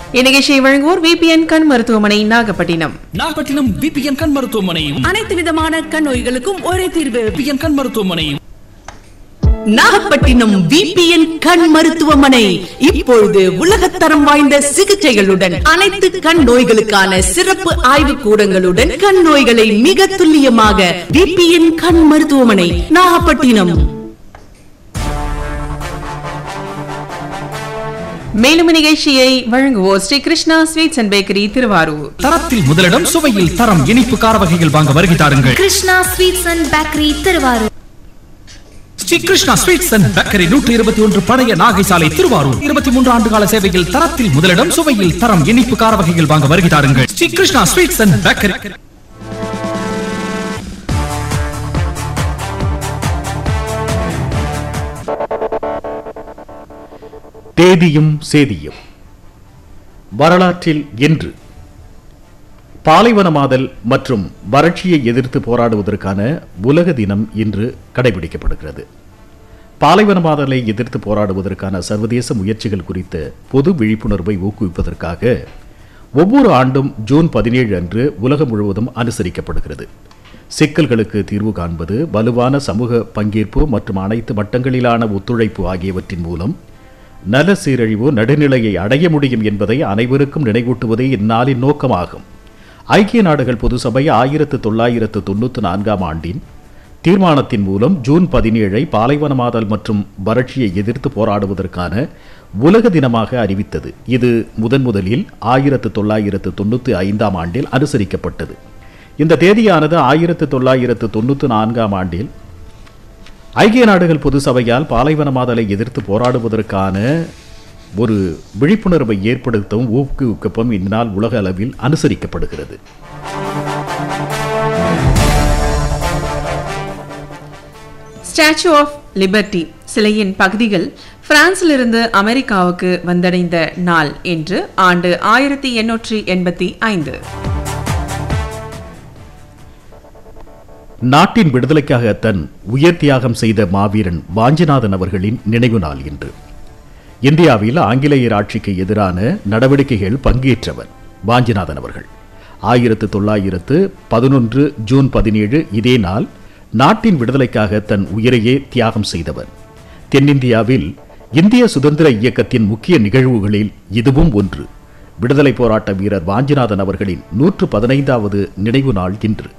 இந்நிகழ்ச்சியை வழங்குவோர் விபிஎன் கண் மருத்துவமனை நாகப்பட்டினம் நாகப்பட்டினம் விபிஎன் கண் மருத்துவமனை அனைத்து விதமான கண் நோய்களுக்கும் ஒரே தீர்வு விபிஎன் கண் மருத்துவமனை நாகப்பட்டினம் விபிஎன் கண் மருத்துவமனை இப்பொழுது உலகத்தரம் வாய்ந்த சிகிச்சைகளுடன் அனைத்து கண் நோய்களுக்கான சிறப்பு ஆய்வு கூடங்களுடன் கண் நோய்களை மிக துல்லியமாக விபிஎன் கண் மருத்துவமனை நாகப்பட்டினம் மேலும் இந்நிகழ்ச்சியை வழங்குவோர் Sri Krishna sweets and bakery Thiruvarur தரத்தில் முதலிடம் சுவையில் தரம் இனிப்பு கார வகைகள் வாங்க வருகை தாருங்கள் Krishna sweets and bakery Thiruvarur Sri Krishna sweets and bakery நூற்றி இருபத்தி ஒன்று பழைய நாகை சாலை திருவாரூர் இருபத்தி மூன்று ஆண்டு கால சேவையில் தரத்தில் முதலிடம் சுவையில் தரம் இனிப்பு கார வகைகள் வாங்க வருகை தாருங்கள் Sri Krishna sweets and bakery தேதியும் சேதியும் வரலாற்றில் இன்று பாலைவனமாதல் மற்றும் வறட்சியை எதிர்த்து போராடுவதற்கான உலக தினம் இன்று கடைபிடிக்கப்படுகிறது பாலைவனமாதலை எதிர்த்து போராடுவதற்கான சர்வதேச முயற்சிகள் குறித்த பொது விழிப்புணர்வை ஊக்குவிப்பதற்காக ஒவ்வொரு ஆண்டும் ஜூன் பதினேழு அன்று உலகம் முழுவதும் அனுசரிக்கப்படுகிறது சிக்கல்களுக்கு தீர்வு காண்பது வலுவான சமூக பங்கேற்பு மற்றும் அனைத்து மட்டங்களிலான ஒத்துழைப்பு ஆகியவற்றின் மூலம் நல சீரழிவு நடுநிலையை அடைய முடியும் என்பதை அனைவருக்கும் நினைவூட்டுவதே இந்நாளின் நோக்கமாகும் ஐக்கிய நாடுகள் பொதுசபை ஆயிரத்து தொள்ளாயிரத்து தொண்ணூற்று நான்காம் ஆண்டின் தீர்மானத்தின் மூலம் ஜூன் பதினேழை பாலைவனமாதல் மற்றும் வறட்சியை எதிர்த்து போராடுவதற்கான உலக தினமாக அறிவித்தது இது முதன் முதலில் ஆயிரத்து தொள்ளாயிரத்து தொண்ணூற்றி ஐந்தாம் ஆண்டில் அனுசரிக்கப்பட்டது இந்த தேதியானது ஆயிரத்து தொள்ளாயிரத்து தொண்ணூற்று நான்காம் ஆண்டில் ஐக்கிய நாடுகள் பொது சபையால் பாலைவனமாதலை எதிர்த்து போராடுவதற்கான ஒரு விழிப்புணர்வை ஏற்படுத்தவும் ஊக்குவிக்கவும் இந்நாள் உலக அளவில் அனுசரிக்கப்படுகிறது ஸ்டாச்சு ஆஃப் லிபர்ட்டி சிலையின் பகுதிகள் பிரான்சிலிருந்து அமெரிக்காவுக்கு வந்தடைந்த நாள் என்று ஆண்டு ஆயிரத்தி எண்ணூற்றி எண்பத்தி ஐந்து நாட்டின் விடுதலைக்காக தன் உயிர் தியாகம் செய்த மாவீரன் வாஞ்சிநாதன் அவர்களின் நினைவு நாள் இன்று இந்தியாவில் ஆங்கிலேயர் ஆட்சிக்கு எதிரான நடவடிக்கைகள் பங்கேற்றவர் வாஞ்சிநாதன் அவர்கள் ஆயிரத்து தொள்ளாயிரத்து பதினொன்று ஜூன் பதினேழு இதே நாள் நாட்டின் விடுதலைக்காக தன் உயிரையே தியாகம் செய்தவர் தென்னிந்தியாவில் இந்திய சுதந்திர இயக்கத்தின் முக்கிய நிகழ்வுகளில் இதுவும் ஒன்று விடுதலை போராட்ட வீரர் வாஞ்சிநாதன் அவர்களின் நூற்று பதினைந்தாவது நினைவு நாள் இன்று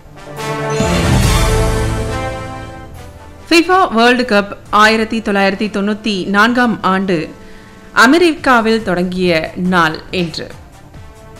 ஃபிஃபா வேர்ல்டு கப் ஆயிரத்தி தொள்ளாயிரத்தி தொண்ணூற்றி நான்காம் ஆண்டு அமெரிக்காவில் தொடங்கிய நாள் என்று